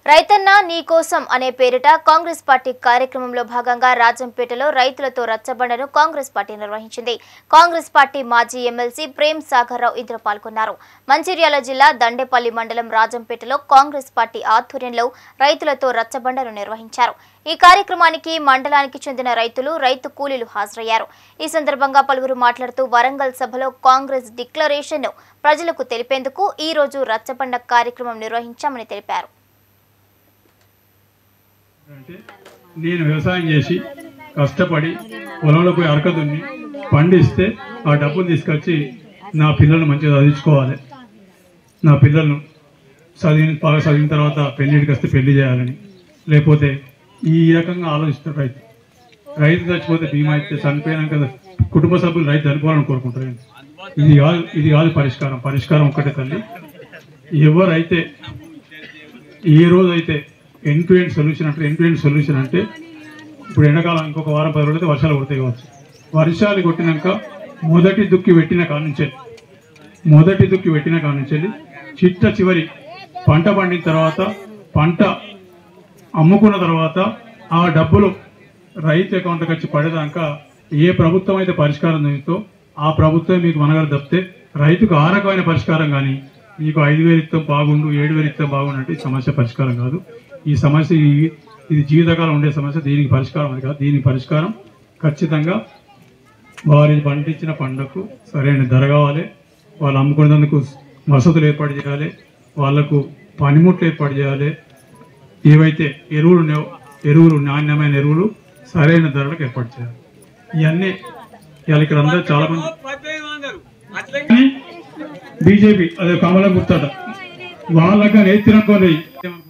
రైతన్న నీ కోసం అనే పేరిట కాంగ్రెస్ పార్టీ కార్యక్రమంలో భాగంగా రాజంపేటలో రైతులతో రచ్చబండను కాంగ్రెస్ పార్టీ నిర్వహించింది కాంగ్రెస్ పార్టీ మాజీ ఎమ్మెల్సీ ప్రేమ్ సాగర్ రావు ఇద్దరు పాల్గొన్నారు మంచిర్యాల జిల్లా దండేపల్లి మండలం రాజంపేటలో కాంగ్రెస్ పార్టీ ఆధ్వర్యంలో రైతులతో రచ్చబండను నిర్వహించారు ఈ కార్యక్రమానికి మండలానికి చెందిన రైతులు రైతు కూలీలు హాజరయ్యారు ఈ సందర్భంగా పలువురు మాట్లాడుతూ వరంగల్ సభలో కాంగ్రెస్ డిక్లరేషన్ను ప్రజలకు తెలిపేందుకు ఈ రోజు రచ్చబండ కార్యక్రమం నిర్వహించామని తెలిపారు అంటే నేను వ్యవసాయం చేసి కష్టపడి పొలంలో పోయి అరక దున్ని పండిస్తే ఆ డబ్బులు తీసుకొచ్చి నా పిల్లల్ని మంచిగా చదివించుకోవాలి నా పిల్లలను చదివిన బాగా చదివిన తర్వాత పెళ్ళిడికి వస్తే పెళ్లి చేయాలని లేకపోతే ఈ రకంగా ఆలోచిస్తారు రైతు రైతు చచ్చిపోతే బీమా ఇస్తే చనిపోయినాక కుటుంబ సభ్యులు రైతు చనిపోవాలని కోరుకుంటారు ఇది కాదు ఇది కాదు పరిష్కారం పరిష్కారం ఒక్కటే తల్లి ఎవరైతే ఏ రోజు అయితే ఎండ్ టు ఎండ్ సొల్యూషన్ అంటే ఎండ్ టు ఎండ్ సొల్యూషన్ అంటే ఇప్పుడు ఎండాకాలం ఇంకొక వారం పది రోజులైతే వర్షాలు కొడతాయి కావచ్చు వర్షాలు కొట్టినాక మొదటి దుక్కి పెట్టిన కాడ నుంచి మొదటి దుక్కి పెట్టిన కాడ నుంచి చిట్ట చివరి పంట పండిన తర్వాత పంట అమ్ముకున్న తర్వాత ఆ డబ్బులు రైతు అకౌంట్కి వచ్చి పడేదాకా ఏ ప్రభుత్వం అయితే పరిష్కారం చూపితో ఆ ప్రభుత్వం మీకు మనగడ తప్పితే రైతుకు ఆ రకమైన పరిష్కారం కానీ మీకు ఐదు వేలు ఇస్తాం బాగుండు ఏడు వేలు ఇస్తాం బాగుండు అంటే ఈ సమస్య పరిష్కారం కాదు ఈ సమస్య ఈ- ఇది జీవితకాలం ఉండే సమస్య దీనికి పరిష్కారం అది కాదు దీనికి పరిష్కారం ఖచ్చితంగా వారి పండించిన పంటకు సరైన ధర కావాలి వాళ్ళు అమ్ముకునేందుకు వసతులు ఏర్పాటు చేయాలి వాళ్ళకు పనిముట్లు ఏర్పాటు చేయాలి ఏవైతే ఎరువులు ఉన్నాయో ఎరువులు నాణ్యమైన ఎరువులు సరైన ధరలకు ఏర్పాటు చేయాలి ఇవన్నీ ఇవాళ ఇక్కడ అందరూ చాలా మంది బీజేపీ అదే కమలం గుర్తట వాళ్ళగా నేర్చుకుని